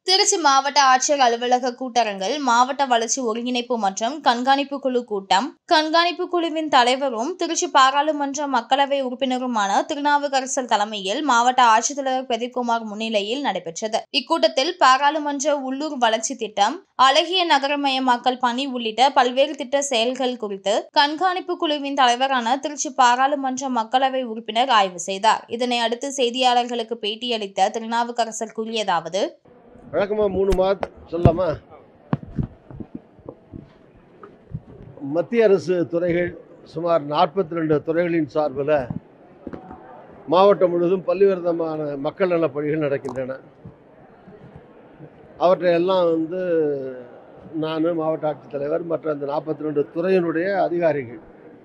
திருச்சி மாவட்ட ஆட்சியர் அலுவலக கூட்டரங்கில் மாவட்ட வளர்ச்சி ஒருங்கிணைப்பு மற்றும் கண்காணிப்பு குழு கூட்டம் கண்காணிப்பு குழுவின் தலைவரும் திருச்சி பாராளுமன்ற மக்களவை உறுப்பினருமான திருநாவுக்கரசர் தலைமையில் மாவட்ட ஆட்சித்தலைவர் பிரதீப்குமார் முன்னிலையில் நடைபெற்றது இக்கூட்டத்தில் பாராளுமன்ற உள்ளூர் வளர்ச்சி திட்டம் அழகிய நகரமயமாக்கல் பணி உள்ளிட்ட பல்வேறு திட்ட செயல்கள் குறித்து கண்காணிப்பு குழுவின் தலைவரான திருச்சி பாராளுமன்ற மக்களவை உறுப்பினர் ஆய்வு செய்தார் இதனை அடுத்து செய்தியாளர்களுக்கு பேட்டியளித்த திருநாவுக்கரசர் கூறியதாவது வழக்கமாக மூணு மாதம் சொல்லாமா மத்திய அரசு துறைகள் சுமார் நாற்பத்தி ரெண்டு துறைகளின் சார்பில் மாவட்டம் முழுவதும் பல்வேறு விதமான மக்கள் நலப் பணிகள் நடக்கின்றன அவற்றை எல்லாம் வந்து நான் மாவட்ட ஆட்சித்தலைவர் மற்ற அந்த நாற்பத்தி ரெண்டு துறையினுடைய அதிகாரிகள்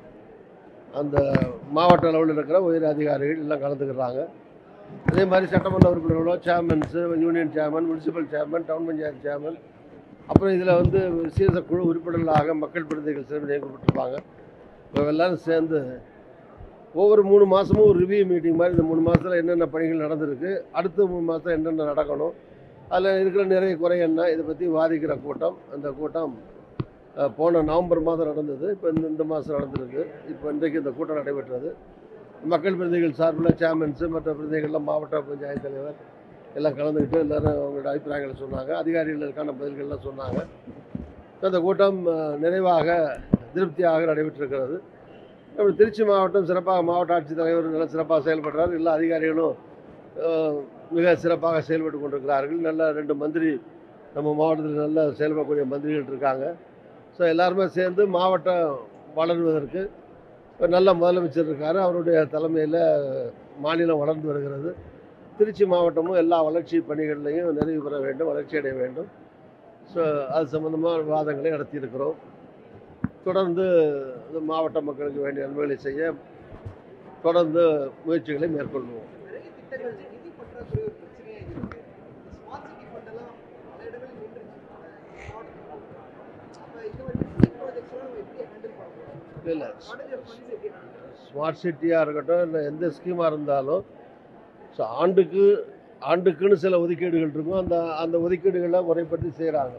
அந்த மாவட்ட அளவில் இருக்கிற உயர் அதிகாரிகள் எல்லாம் கலந்துக்கிறாங்க அதே மாதிரி சட்டமன்ற உறுப்பினர்களோ chairmans union chairman municipal chairman town panchayat chairman அப்புறம் இதில் வந்து சீரச குழு உறுப்பினர்களாக மக்கள் பிரதிநிதிகள் சிறப்பு நியமிக்கப்பட்டிருப்பாங்க இப்போ எல்லாரும் சேர்ந்து ஒவ்வொரு மூணு மாதமும் ஒரு ரிவ்யூ மீட்டிங் மாதிரி இந்த மூணு மாதத்தில் என்னென்ன பணிகள் நடந்திருக்கு அடுத்த மூணு மாதம் என்னென்ன நடக்கணும் அதில் இருக்கிற நிறைய குறை என்ன இதை பற்றி வாதிக்கிற கூட்டம் அந்த கூட்டம் அஹ், போன நவம்பர் மாதம் நடந்தது இப்போ இந்த இந்த மாதம் நடந்திருக்கு இப்போ இன்றைக்கு இந்த கூட்டம் நடைபெற்றது மக்கள் பிரதிநிதிகள் சார்பில் சேர்மன்ஸு மற்ற பிரதிநிதிகள்லாம் மாவட்ட பஞ்சாயத்து தலைவர் எல்லாம் கலந்துக்கிட்டு எல்லாரும் அவங்களோட அபிப்பிராயங்களை சொன்னாங்க அதிகாரிகளுக்கான பதில்கள்லாம் சொன்னாங்க அந்த கூட்டம் அஹ், நிறைவாக திருப்தியாக நடைபெற்றிருக்கிறது அப்படி திருச்சி மாவட்டம் சிறப்பாக மாவட்ட ஆட்சித்தலைவர் நல்ல சிறப்பாக செயல்படுறார் எல்லா அதிகாரிகளும் அஹ், மிக சிறப்பாக செயல்பட்டு கொண்டிருக்கிறார்கள் நல்ல ரெண்டு மந்திரி நம்ம மாவட்டத்தில் நல்ல செயல்படக்கூடிய மந்திரிகள் இருக்காங்க ஸோ எல்லாருமே சேர்ந்து மாவட்டம் வளருவதற்கு ஒரு நல்ல முதலமைச்சர் இருக்கார் அவருடைய தலைமையில் மாநிலம் வளர்ந்து வருகிறது திருச்சி மாவட்டமும் எல்லா வளர்ச்சி பணிகள்லையும் நிறைவு பெற வேண்டும் வளர்ச்சி அடைய வேண்டும் ஸோ அது சம்பந்தமாக விவாதங்களை நடத்தியிருக்கிறோம் தொடர்ந்து இந்த மாவட்ட மக்களுக்கு வேண்டிய நன்மைகளை செய்ய தொடர்ந்து முயற்சிகளை மேற்கொள்வோம் நிறைய திட்டங்கள் நிதி பற்றாக்குறை ஒரு பிரச்சனையா இருக்கு ஸ்மார்ட் சிட்டி ஃபண்ட் எல்லாம் பல இடங்களில் நின்றுச்சு மாவட்டத்தில் அப்ப இந்த மாதிரி சிட்டி ப்ராஜெக்ட்ஸ் எல்லாம் நம்ம எப்படி ஹேண்டில் பண்ண போறோம் இல்லை ஷார்டேஜ் ஆஃப் ஃபண்ட்ஸ் எப்படி handle பண்ண ஸ்மார்ட் சிட்டியாக இருக்கட்டும் இல்லை எந்த ஸ்கீமாக இருந்தாலும் ஸோ ஆண்டுக்கு ஆண்டுக்குன்னு சில ஒதுக்கீடுகள் இருக்கும் அந்த அந்த ஒதுக்கீடுகளை முறைப்படுத்தி செய்கிறாங்க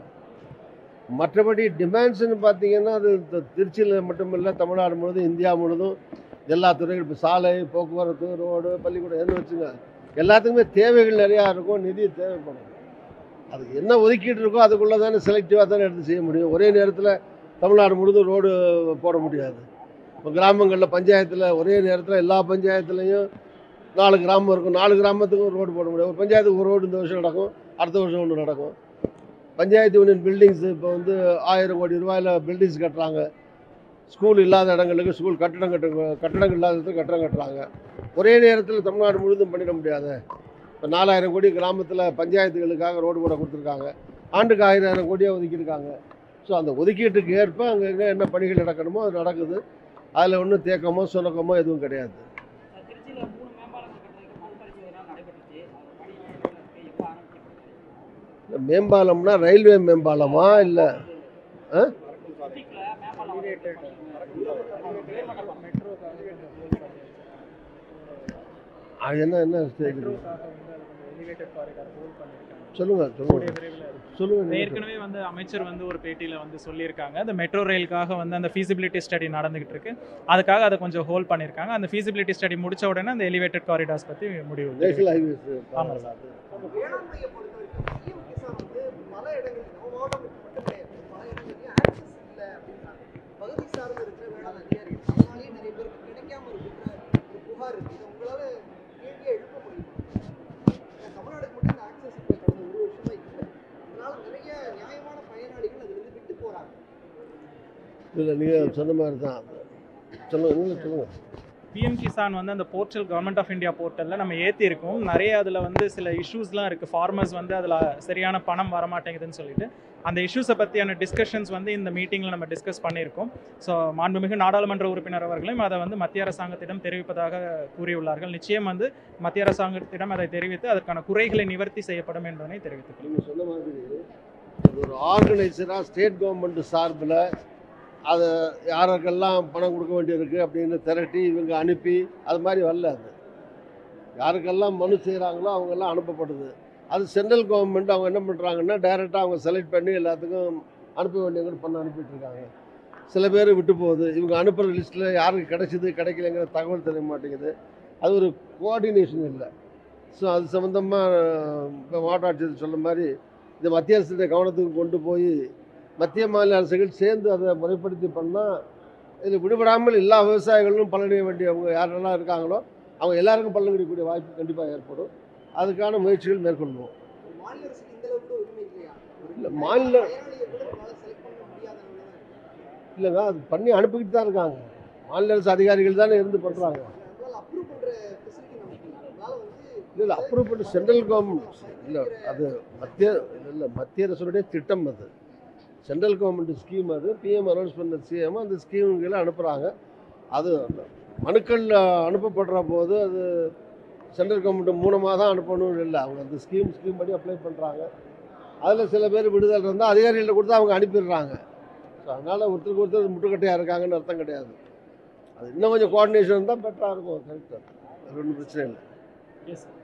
மற்றபடி டிமாண்ட்ஸ்னு பார்த்தீங்கன்னா அது த- திருச்சியில் மட்டும் இல்லை தமிழ்நாடு முழுவதும் இந்தியா முழுவதும் எல்லா துறைகள் இப்போ சாலை போக்குவரத்து ரோடு பள்ளிக்கூடம் எதுவும் வச்சுங்க எல்லாத்துக்குமே தேவைகள் நிறையா இருக்கும் நிதி தேவைப்படும் அது என்ன ஒதுக்கீடு இருக்கோ அதுக்குள்ளே தானே செலக்டிவாக தானே எடுத்து செய்ய முடியும் ஒரே நேரத்தில் தமிழ்நாடு முழுவதும் ரோடு போட முடியாது இப்போ கிராமங்களில் பஞ்சாயத்தில் ஒரே நேரத்தில் எல்லா பஞ்சாயத்துலேயும் நாலு கிராமம் இருக்கும் நாலு கிராமத்துக்கும் ரோடு போட முடியும் ஒரு பஞ்சாயத்துக்கு ஒரு ரோடு இந்த வருஷம் நடக்கும் அடுத்த வருஷம் ஒன்று நடக்கும் பஞ்சாயத்து யூனியன் பில்டிங்ஸ் இப்போ வந்து ஆயிரம் கோடி ரூபாயில் பில்டிங்ஸ் கட்டுறாங்க ஸ்கூல் இல்லாத இடங்களுக்கு ஸ்கூல் கட்டடம் கட்டு கட்டடங்கள் இல்லாத இடத்துக்கு கட்டடம் கட்டுறாங்க ஒரே நேரத்தில் தமிழ்நாடு முழுவதும் பண்ணிட முடியாது இப்போ நாலாயிரம் கோடி கிராமத்தில் பஞ்சாயத்துகளுக்காக ரோடு போட கொடுத்துருக்காங்க ஆண்டுக்கு ஆயிரம் கோடியாக ஒதுக்கியிருக்காங்க ஸோ அந்த ஒதுக்கீட்டுக்கு ஏற்ப அங்கே என்ன பணிகள் நடக்கணுமோ அது நடக்குது அதில் ஒன்றும் தேக்கமோ சுணக்கமோ எதுவும் கிடையாது திருச்சியில் மூணு மேம்பாலங்கள் கட்டுறதுக்கு மண் பரிசோதனை நடைபெற்றுச்சு அது பணி எவ்வளவு இருக்கு எப்போ ஆரம்பிக்கப்பட்டது இந்த மேம்பாலம்னா ரயில்வே மேம்பாலமா இல்லை டிஸ்ட்ரிக்ட்ல மேம்பாலம் மெட்ரோ அது என்ன என்ன ஸ்டேஜ் சொல்லுங்க சொல்லுங்க சொல்லுங்க ஏற்கனவே வந்து அமைச்சர் வந்து ஒரு பேட்டியில் வந்து சொல்லியிருக்காங்க அந்த மெட்ரோ ரயிலுக்காக வந்து அந்த ஃபீசிபிலிட்டி ஸ்டடி நடந்துகிட்டு இருக்கு அதுக்காக அதை கொஞ்சம் ஹோல்ட் பண்ணியிருக்காங்க அந்த ஃபீசிபிலிட்டி ஸ்டடி முடிச்ச உடனே அந்த எலிவேட்டட் காரிடார்ஸ் பற்றி முடிவு நேஷனல் ஹைவேஸ் ஆமா சார். நம்ம வேளாண்மையை பொறுத்த வரைக்கும் பிஎம் கிசான் வந்து பல இடங்களில் நம்ம மாவட்டம் மட்டும் கிடையாது பல இடங்கள்லையும் ஆக்சஸ் இல்லை அப்படின்றாங்க பகுதி சார்ந்து இருக்கிற வேளாண் அதிகாரிகள் அதனாலேயே நிறைய பேருக்கு கிடைக்காம இருக்கிற ஒரு புகார் இருக்கு இதை உங்களால கேள்வியை எழுப்ப முடியுமா ஏன்னா தமிழ்நாடுக்கு மட்டும் இந்த ஆக்சஸ் இப்போ கடந்த ஒரு வருஷமா இல்லை அதனால நிறைய நியாயமான பயனாளிகள் அதிலிருந்து விட்டு போறாங்க இல்லை நீங்கள் சொன்ன மாதிரி தான் சொல்லுங்க நீங்கள் சொல்லுங்க பிஎம் கிசான் வந்து அந்த போர்ட்டல் கவர்மெண்ட் ஆஃப் இந்தியா போர்ட்டலில் நம்ம ஏற்றி இருக்கோம் நிறைய அதில் வந்து சில இஷ்யூஸ்லாம் இருக்குது ஃபார்மர்ஸ் வந்து அதில் சரியான பணம் வரமாட்டேங்குதுன்னு சொல்லிட்டு அந்த இஷ்யூஸை பற்றியான டிஸ்கஷன்ஸ் வந்து இந்த மீட்டிங்கில் நம்ம டிஸ்கஸ் பண்ணியிருக்கோம் ஸோ மாண்புமிகு நாடாளுமன்ற உறுப்பினர் அவர்களும் அதை வந்து மத்திய அரசாங்கத்திடம் தெரிவிப்பதாக கூறியுள்ளார்கள் நிச்சயம் வந்து மத்திய அரசாங்கத்திடம் அதை தெரிவித்து அதற்கான குறைகளை நிவர்த்தி செய்யப்படும் என்பதனை தெரிவித்துக் நீங்கள் சொன்ன மாதிரி அது ஒரு ஆர்கனைசராக ஸ்டேட் கவர்மெண்ட் சார்பில் அதை யாருக்கெல்லாம் பணம் கொடுக்க வேண்டியிருக்கு அப்படின்னு திரட்டி இவங்க அனுப்பி அது மாதிரி வரல அது யாருக்கெல்லாம் மனு செய்கிறாங்களோ அவங்கெல்லாம் அனுப்பப்படுது அது சென்ட்ரல் கவர்மெண்ட் அவங்க என்ன பண்ணுறாங்கன்னா டைரெக்டாக அவங்க செலக்ட் பண்ணி எல்லாத்துக்கும் அனுப்ப வேண்டியவங்க பண்ண அனுப்பிட்டு இருக்காங்க சில பேர் விட்டு போகுது இவங்க அனுப்புகிற லிஸ்ட்டில் யாருக்கு கிடைச்சிது கிடைக்கலங்கிற தகவல் தெரிய மாட்டேங்குது அது ஒரு கோஆர்டினேஷன் இல்லை ஸோ அது சம்மந்தமாக இப்போ மாவட்ட ஆட்சியர் சொன்ன மாதிரி இந்த மத்திய அரசுடைய கவனத்துக்கு கொண்டு போய் மத்திய மாநில அரசுகள் சேர்ந்து அதை முறைப்படுத்தி பண்ணால் இதில் விடுபடாமல் எல்லா விவசாயிகளும் பலனடைய வேண்டியவங்க யாரெல்லாம் இருக்காங்களோ அவங்க எல்லாருக்கும் பலன் கிடைக்கக்கூடிய வாய்ப்பு கண்டிப்பாக ஏற்படும் அதுக்கான முயற்சிகள் மேற்கொள்வோம் மாநில அரசுக்கு இந்த அளவுக்கு கூட உரிமை இல்லையா ஒரு இல்ல, மாநில- பயனாளியை கூட நம்மளால செலக்ட் பண்ண முடியாத அளவுல தான் இருக்கு. இல்லைங்க அது பண்ணி அனுப்பிக்கிட்டு தான் இருக்காங்க மாநில அரசு அதிகாரிகள் தானே இருந்து பண்ணுறாங்க நம்மளால அப்ரூவ் பண்ற ஃபெசிலிட்டி நமக்கு இல்லை நம்மளால வந்து இல்லை இல்லை அப்ரூவ் பண்ணி சென்ட்ரல் கவர்மெண்ட் இல்லை அது மத்திய இல்லை இல்லை மத்திய அரசுடைய திட்டம் அது சென்ட்ரல் கவர்மெண்ட் ஸ்கீம் அது பிஎம் அனௌன்ஸ் பண்ண சிஎம் அந்த ஸ்கீமுகளை அனுப்புகிறாங்க அது மனுக்கள் அனுப்பப்படுற போது அது சென்ட்ரல் கவர்மெண்ட் மூலமாக தான் அனுப்பணும்னு இல்லை அவங்க அந்த ஸ்கீம் ஸ்கீம் படி அப்ளை பண்ணுறாங்க அதில் சில பேர் விடுதல் இருந்தால் அதிகாரிகள்ட்ட கொடுத்து அவங்க அனுப்பிடுறாங்க ஸோ அதனால் ஒருத்தருக்கு ஒருத்தர் முட்டுக்கட்டையாக இருக்காங்கன்னு அர்த்தம் கிடையாது அது இன்னும் கொஞ்சம் கோஆர்டினேஷன் இருந்தால் பெட்டராக இருக்கும் கரெக்டாக அது ஒன்றும் பிரச்சனை இல்லை எஸ்